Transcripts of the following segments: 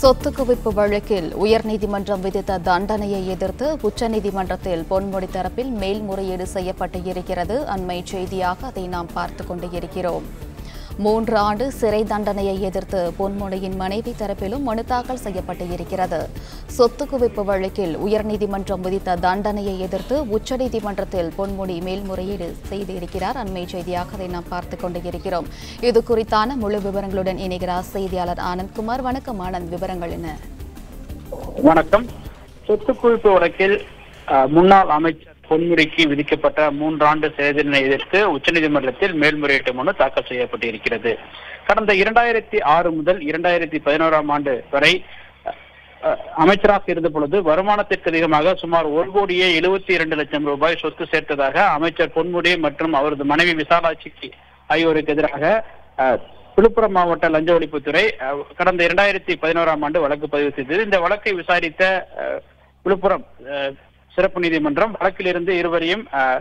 சொத்து குவிப்பு வழக்கில் உயர்நீதிமன்றம் விதித்த தண்டனையை எதிர்த்து உச்சநீதிமன்றத்தில் பொன்முடி தரப்பில் மேல்முறையீடு செய்யப்பட்டு இருக்கிறது அண்மை செய்தியாக அதை நாம் பார்த்துக் கொண்டு இருக்கிறோம் மூன்று ஆண்டு சிறை தண்டனையை எதிர்த்து பொன்முடியின் மனைவி தரப்பிலும் மனு தாக்கல் செய்யப்பட்டு இருக்கிறது சொத்து குவிப்பு வழக்கில் உயர்நீதிமன்றம் விதித்த தண்டனையை எதிர்த்து உச்சநீதிமன்றத்தில் பொன்முடி மேல்முறையீடு செய்திருக்கிறார் அண்மை செய்தியாக அதை நாம் பார்த்துக் கொண்டு இருக்கிறோம் இது குறித்தான முழு விவரங்களுடன் இணைகிறார் செய்தியாளர் ஆனந்த்குமார் வணக்கம் ஆனந்த் விவரங்கள் என்ன வணக்கம் சொத்து குவிப்பு வழக்கில் அஹ், முன்னாள் அமைச்சர் பொன்முடிக்கு விதிக்கப்பட்ட மூன்றாண்டு சிறை தண்டனை எதிர்த்து உச்சநீதிமன்றத்தில் மேல்முறையீட்டு மனு தாக்கல் செய்யப்பட்டிருக்கிறது கடந்த இரண்டாயிரத்தி ஆறு முதல் இரண்டாயிரத்தி பதினோராம் ஆண்டு வரை அஹ், அஹ், அமைச்சராக இருந்த பொழுது வருமானத்திற்கு அதிகமாக சுமார் ஒரு கோடியே எழுபத்தி இரண்டு லட்சம் ரூபாய் சொத்து சேர்த்ததாக அமைச்சர் பொன்முடி மற்றும் அவரது மனைவி விசாலாட்சிக்கு ஆகியோருக்கு எதிராக அஹ், விழுப்புரம் மாவட்ட லஞ்ச ஒழிப்புத்துறை அஹ், கடந்த இரண்டாயிரத்தி பதினோராம் ஆண்டு வழக்கு பதிவு செய்தது இந்த வழக்கை விசாரித்த அஹ், விழுப்புரம் அஹ், சிறப்பு நீதிமன்றம் வழக்கிலிருந்து இருவரையும் அஹ்,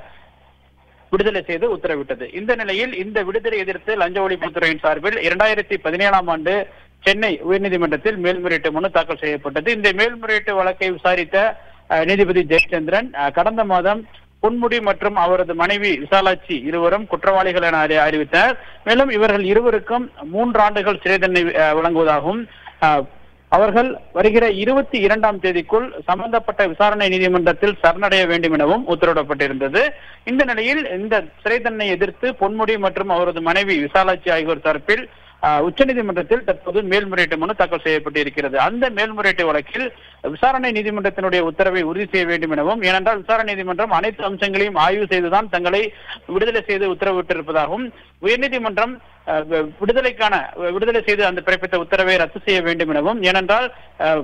விடுதலை செய்து உத்தரவிட்டது இந்த நிலையில் இந்த விடுதலை எதிர்த்து லஞ்ச ஒழிப்புத்துறையின் சார்பில் இரண்டாயிரத்தி பதினேழாம் ஆண்டு சென்னை உயர்நீதிமன்றத்தில் மேல்முறையீட்டு மனு தாக்கல் செய்யப்பட்டது இந்த மேல்முறையீட்டு வழக்கை விசாரித்த அஹ், நீதிபதி ஜெயச்சந்திரன் அஹ், கடந்த மாதம் பொன்முடி மற்றும் அவரது மனைவி விசாலாட்சி இருவரும் குற்றவாளிகள் என அறி- அறிவித்தனர் மேலும் இவர்கள் இருவருக்கும் மூன்று ஆண்டுகள் சிறை தண்டனை அஹ், வழங்குவதாகவும் அஹ், அவர்கள் வருகிற இருபத்தி இரண்டாம் தேதிக்குள் சம்பந்தப்பட்ட விசாரணை நீதிமன்றத்தில் சரணடைய வேண்டும் எனவும் உத்தரவிடப்பட்டிருந்தது இந்த நிலையில் இந்த சிறை தண்டனை எதிர்த்து பொன்முடி மற்றும் அவரது மனைவி விசாலாட்சி ஆகியோர் தரப்பில் ஆஹ், உச்சநீதிமன்றத்தில் தற்போது மேல்முறையீட்டு மனு தாக்கல் செய்யப்பட்டிருக்கிறது அந்த மேல்முறையீட்டு வழக்கில் விசாரணை நீதிமன்றத்தினுடைய உத்தரவை உறுதி செய்ய வேண்டும் எனவும் ஏனென்றால் விசாரணை நீதிமன்றம் அனைத்து அம்சங்களையும் ஆய்வு செய்துதான் தங்களை விடுதலை செய்து உத்தரவிட்டிருப்பதாகவும் உயர்நீதிமன்றம் அஹ், வி- விடுதலைக்கான விடுதலை செய்து அந்த பிறப்பித்த உத்தரவை ரத்து செய்ய வேண்டும் எனவும் ஏனென்றால் அஹ்,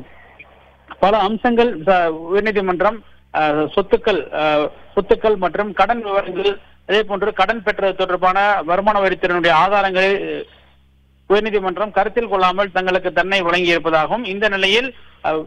பல அம்சங்கள் ச- உயர்நீதிமன்றம் அஹ், சொத்துக்கள் அஹ், சொத்துக்கள் மற்றும் கடன் விவரங்கள் அதே போன்று கடன் பெற்றது தொடர்பான வருமான வரித்துறையினுடைய ஆதாரங்களை அஹ், உயர்நீதிமன்றம் கருத்தில் கொள்ளாமல் தங்களுக்கு தன்னை வழங்கி இருப்பதாகவும் இந்த நிலையில் அஹ்,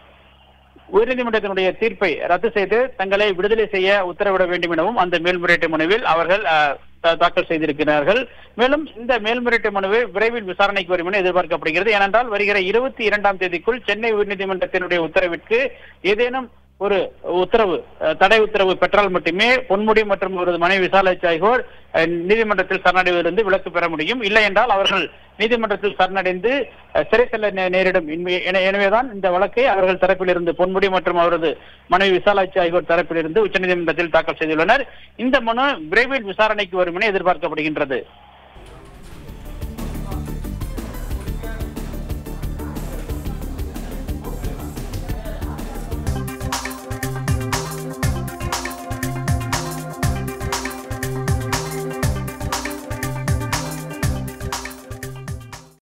உயர்நீதிமன்றத்தினுடைய தீர்ப்பை ரத்து செய்து தங்களை விடுதலை செய்ய உத்தரவிட வேண்டும் எனவும் அந்த மேல்முறையீட்டு மனுவில் அவர்கள் அஹ், தா- தாக்கல் செய்திருக்கிறார்கள் மேலும் இந்த மேல்முறையீட்டு மனுவை விரைவில் விசாரணைக்கு வரும் என எதிர்பார்க்கப்படுகிறது ஏனென்றால் வருகிற இருபத்தி இரண்டாம் தேதிக்குள் சென்னை உயர்நீதிமன்றத்தினுடைய உத்தரவிற்கு ஏதேனும் ஒரு உத்தரவு அஹ், தடை உத்தரவு பெற்றால் மட்டுமே பொன்முடி மற்றும் அவரது மனைவி விசாலாட்சி ஆகியோர் அஹ், நீதிமன்றத்தில் சரணடைவதிலிருந்து விலக்கு பெற முடியும் இல்லை என்றால் அவர்கள் நீதிமன்றத்தில் சரணடைந்து அஹ், சிறை செல்ல நே- நேரிடும் இன்மை- என- எனவேதான் இந்த வழக்கை அவர்கள் தரப்பிலிருந்து பொன்முடி மற்றும் அவரது மனைவி விசாலாட்சி ஆகியோர் தரப்பிலிருந்து உச்சநீதிமன்றத்தில் தாக்கல் செய்துள்ளனர் இந்த மனு விரைவில் விசாரணைக்கு வரும் என எதிர்பார்க்கப்படுகின்றது